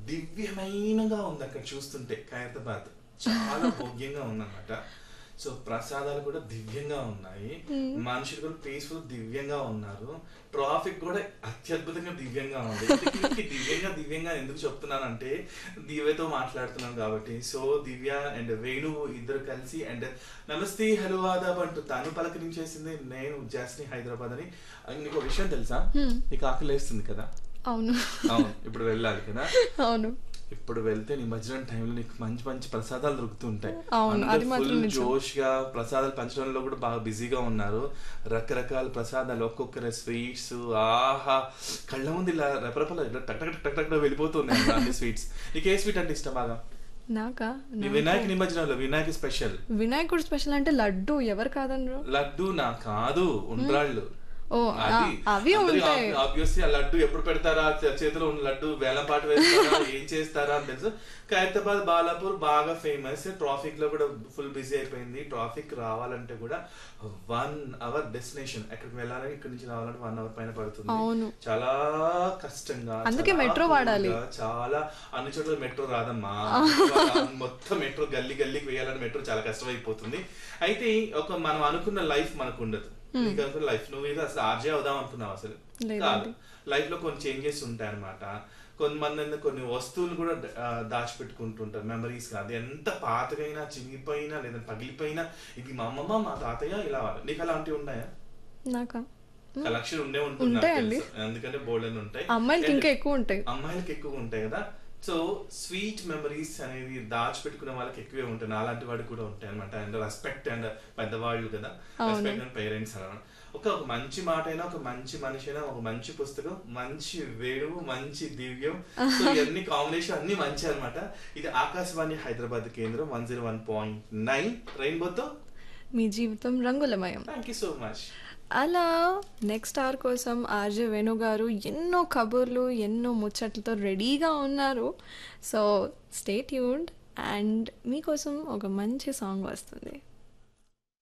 దివ్యమైనగా ఉంది అక్కడ చూస్తుంటే ఖైరతాబాద్ చాలా భోగ్యంగా ఉందన్నమాట సో ప్రసాదాలు కూడా దివ్యంగా ఉన్నాయి మనుషులు కూడా పీస్ఫుల్ దివ్యంగా ఉన్నారు ట్రాఫిక్ కూడా అత్యద్భుతంగా దివ్యంగా ఉంది ఇంతకీ దివ్యంగా దివ్యంగా ఎందుకు చెప్తున్నానంటే దివ్యతో మాట్లాడుతున్నాను కాబట్టి సో దివ్య అండ్ వేణు ఇద్దరు కలిసి అండ్ నమస్తే హలో ఆదాబ్ అంటూ తను పలకరించేసింది నేను జాస్ని హైదరాబాద్ అని అండ్ నీకు ఒక విషయం తెలుసా నీకు ఆకలి వేస్తుంది కదా అవును అవును ఇప్పుడు వెళ్ళాలి కదా అవును ఇప్పుడు వెళ్తే నిమజ్జనం టైంలో నీకు మంచి మంచి ప్రసాదాలు దొరుకుతుంటాయి అవును, అందరూ అది మాత్రం full నిజం. జోష్ గా ప్రసాదాలు పంచడంలో కూడా బాగా బిజీగా ఉన్నారు రకరకాల ప్రసాదాలు ఒక్కొక్కరి స్వీట్స్ ఆహా కళ్ళ ముందు ఇలా రెపరెపల ఇలా టక్ టక్ టక్ టక్ వెళ్ళిపోతున్నాయి అన్నమాట అన్ని స్వీట్స్ నీకు ఏ స్వీట్ అంటే ఇష్టం బాగా నాకా ఈ వినాయక నిమజ్జనంలో వినాయక స్పెషల్ వినాయకుడు స్పెషల్ అంటే లడ్డు ఎవరు కాదనరు లడ్డు నా కాదు ఉండ్రాళ్ళు ఓ, ఆ, అవి ఉంటాయి. ఆబ్వియస్లీ ఆ లడ్డు ఎప్పుడు పెడతారా చే- చేతిలో ఉన్న లడ్డు వేలం పాట వేస్తారా ఏం చేస్తారా అని తెలుసు ఖైరతాబాద్ బాలాపూర్ బాగా ఫేమస్ ట్రాఫిక్ లో కూడా ఫుల్ బిజీ అయిపోయింది ట్రాఫిక్ రావాలంటే కూడా వన్ అవర్ డెస్టినేషన్ ఎక్కడికి వెళ్ళాలని ఇక్కడ నుంచి రావాలంటే వన్ అవర్ పైన పడుతుంది అవును. చాలా కష్టంగా అందుకే చాలా మెట్రో వాడాలి. cool గా, చాలా అన్ని చోట్ల మెట్రో రాదమ్మా మొత్తం మెట్రో గల్లీ గల్లీకి వేయాలని మెట్రో చాలా కష్టం అయిపోతుంది అయితే ఒక మనం అనుకున్న లైఫ్ మనకు ఉండదు నీకు అనుకున్న లైఫ్ నువ్వు ఇది అసలు ఆర్జే అవుదాం అనుకున్నావు అసలు లేదండి. కాదు లైఫ్ లో కొన్ని చేంజెస్ ఉంటాయి అనమాట కొంతమంది ఏందో కొన్ని వస్తువులు కూడా ఆ, దాచిపెట్టుకుంటుంటారు మెమరీస్ అది ఎంత పాతగైనా చినిగిపోయినా లేదా పగిలిపోయినా ఇది మా అమ్మమ్మ మా తాతయ్య ఇలా వాళ్ళు. నీకు అలాంటివి ఉన్నాయా నాకా కలెక్షన్ ఉండే ఉంటుంది నాకు ఉంటాయండి. తెలుసు. ఎందుకంటే బోల్డ్ అని ఉంటాయి అమ్మాయిలకి ఇంకా ఎక్కువ ఉంటాయి అమ్మాయిలకి ఎక్కువ ఉంటాయి కదా సో స్వీట్ మెమరీస్ అనేది దాచిపెట్టుకునే వాళ్ళకి ఎక్కువే ఉంటాయి అలాంటి వాడికి కూడా ఉంటాయి అనమాట అండ్ రెస్పెక్ట్ అండ్ పెద్దవాళ్ళు కదా రెస్పెక్ట్ అండ్ పేరెంట్స్ అనమాట ఒక ఒక మంచి మాట అయినా ఒక మంచి మనిషి అయినా ఒక మంచి పుస్తకం మంచి వేణువు మంచి దివ్యం సో ఇవన్నీ కాంబినేషన్ అన్ని మంచి అన్నమాట ఇది ఆకాశవాణి హైదరాబాద్ కేంద్రం one zero one point nine రెయిన్బోతో మీ జీవితం రంగులమయం థ్యాంక్ యూ సో మచ్ అలా నెక్స్ట్ అవర్ కోసం ఆర్జే వేణు గారు ఎన్నో కబుర్లు ఎన్నో ముచ్చట్లతో రెడీగా ఉన్నారు సో స్టే ట్యూన్డ్ అండ్ మీకోసం ఒక మంచి సాంగ్ వస్తుంది